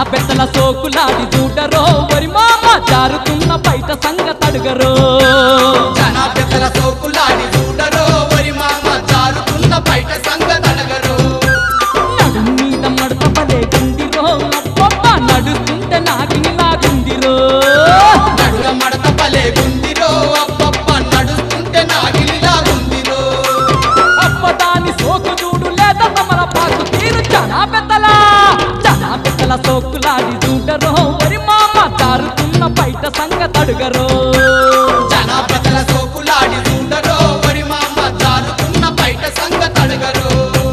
బెత్తల సోకులాడి చూడరో వరి మామ జారుతున్న బయట సంగతడుగరో జనా పెద్దల సోకులాడి చూడరో వరి మామ జారుతున్న బయట సంగతడగరు నడు మీద మడత పడే గుండిరో అబ్బబ్బ నడుస్తుంటే నాకినిలాగుందిరో నడుల మడత పలే గుందిరో అబ్బబ్బ నడుస్తుంటే నాగిలిలా గుందిరో అప్పదాని సోకు చూడు లేదా తమల పాకు తీరు జనా బెత్తల జనా బెత్తల సోకులాడి చూడరో వరి మామ జారుతున్న బయట సంగతడుగరో జనా పెద్దల సోకులాడి చూడరో వరి మామ జారుతున్న బయట సంగతడగరు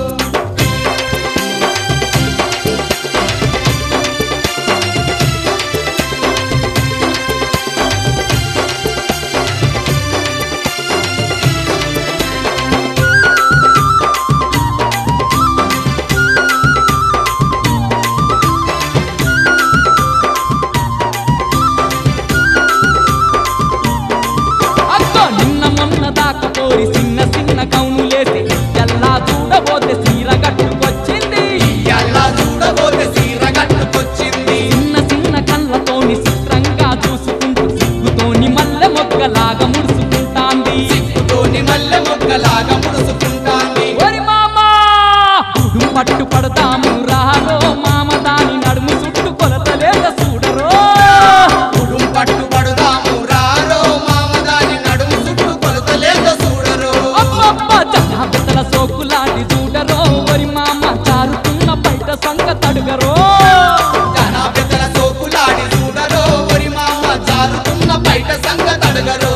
అక్కో నిన్న మొన్న దాకా పోరి చిన్న చిన్న కౌనులేసి ఎల్లా చూడబోతే సీర గట్టుకొచ్చింది ఎలా చూడబోతే సీర గట్టుకొచ్చింది చిన్న చిన్న కళ్ళతోని చిత్రంగా చూసుకుంటూ సిగ్గుతోని మల్లె మొగ్గలాగా ముడుచుకుంటాంది సిగ్గుతోని మల్లె మొగ్గలాగా ముడుచుకుంటాంది ఓరి మామా ఉడుం పట్టు పడతాము రారో మామ దాని నడుము చుట్టూ కొలతలేక చూడరో ఉడుం పట్టుబడుదాము రారో మామ దాని నడుము చుట్టూ కొలతలేక చూడరు అబ్బబ్బ జనా బిడ్డల సోకులాంటి చూడరో ఓరి మామ జారుతున్న బయట సంగతడుగరో జనా పెద్దల సోకులాడి చూడరో వరి మామ జారుతున్న బయట సంగతడగరు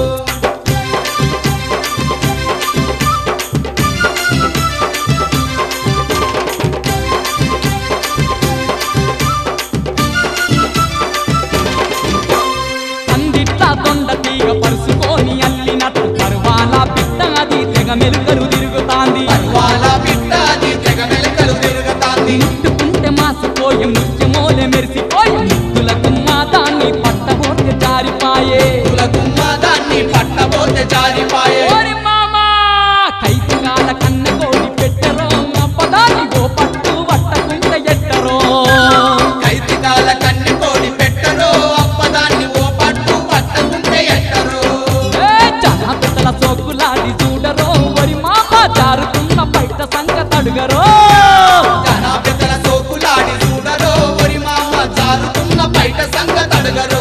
అందిట్లా దొండ తీగ పరుచుకొని అల్లినట్టు పర్వాల బిడ్డ అది తెగ మెలుకలు తిరుగుతాంది వాళ్ళ బిడ్డ అది తెగ మెలకలు తిరుగుతాంది ముట్టుకుంటే మాసిపోయే ముత్యమోలే మెరిసిపోయే ముద్దుల గుమ్మ దాన్ని పట్టబోతే జారిపాయే కుల గుమ్మ దాన్ని పట్టబోతే జారిపాయే ఓరి మామా కైతుగాల కన్నె కోడి పెట్టరో అప్పదాన్ని ఓ పట్టు పట్టకుంటే ఎట్టరో కైతికాల కన్నె కోడి పెట్టరో అప్పదాన్ని ఓ పట్టు పట్టకుంటే ఎట్టరు ఏ జనా బిడ్డల సోకులాడి చూడరో ఓరి మామ జారుతున్న బయట సంగతడుగరో జనా పెద్దల సోకులాడి చూడరో వరి మామ జారుతున్న బయట సంగతడగరు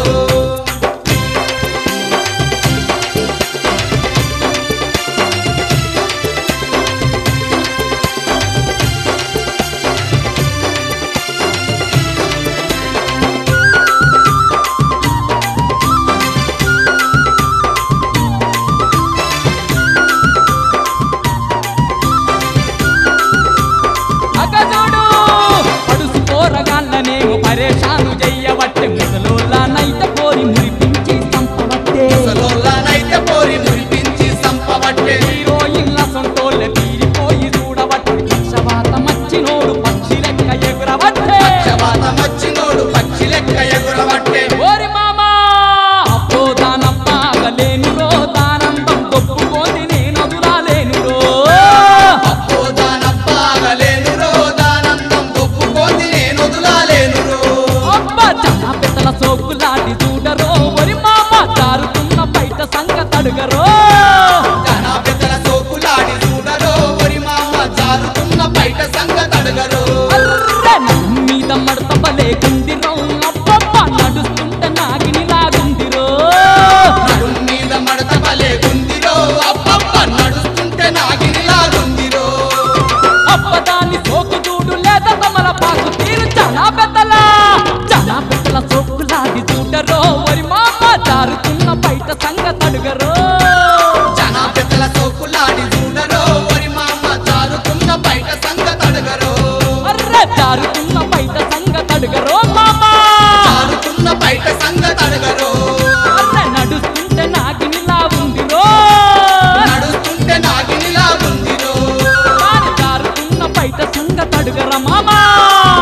అగజోడు పడుసు పోరగాళ్ళనేమో పరేషాను చెయ్యవట్టే ముసలోళ్ళనైతే పోరి మురిపించి సంపవట్టే ముసలోళ్ళనైతే పోరి మురిపించి సంపబట్టే హీరోయిన్ల సొంటోళ్ళ తీరిపోయి చూడవట్టే పక్షవాత మచ్చినోడు పక్షి లెక్క ఎగురవట్టే పక్షవాతమచ్చినోడు పక్షి లెక్క ఎగురబట్టే ఓరి మామా అప్పో దానమ్మాగలేనురో దానందం దొప్పుకోని నేను అదురాలేనురో అప్పో దానప్పాగలేనురో దానందం దొప్పుకోంది నేను వదులాలేనురో అబ్బ జనా పెద్దల సోకులాడి చూడరో ఒరి మామ జారుతున్న బయట సంగతడుగరో జనా పెద్దల సోకులాడి చూడరో వరి మామ జారుతున్న బయట సంగతడగరు అర్రె నడుం మీద మడత బలే గుండిరో అబ్బబ్బ నడుస్తుంటే నాగినిలాగుందిరో నడుం మీద మడత బలే గుందిరో అబ్బబ్బ నడుస్తుంటే నాగిరిలాగుందిరో అప్పదాన్ని సోకు చూడు లేదా తమల పాకు తీరు జనా పెద్దల జనా పెద్దల సోకులాడి చూడరో ఒరి మామ జారుతున్న బయట సంగతడుగరో జనా పెద్దల సోకులాడి చూడరో వరి మామ జారుతున్న బయట సంగతడగరు అర్రె జారుతున్న బయట సంగతడుగరో మామా జారుతున్న బయట సంగతడగరు అర్రె నడుస్తుంటే నాగినిలా ఉందిరో నడుస్తుంటే నాగిరిలాగుందిరో దారి జారుతున్న బయట సంగతడుగర మామా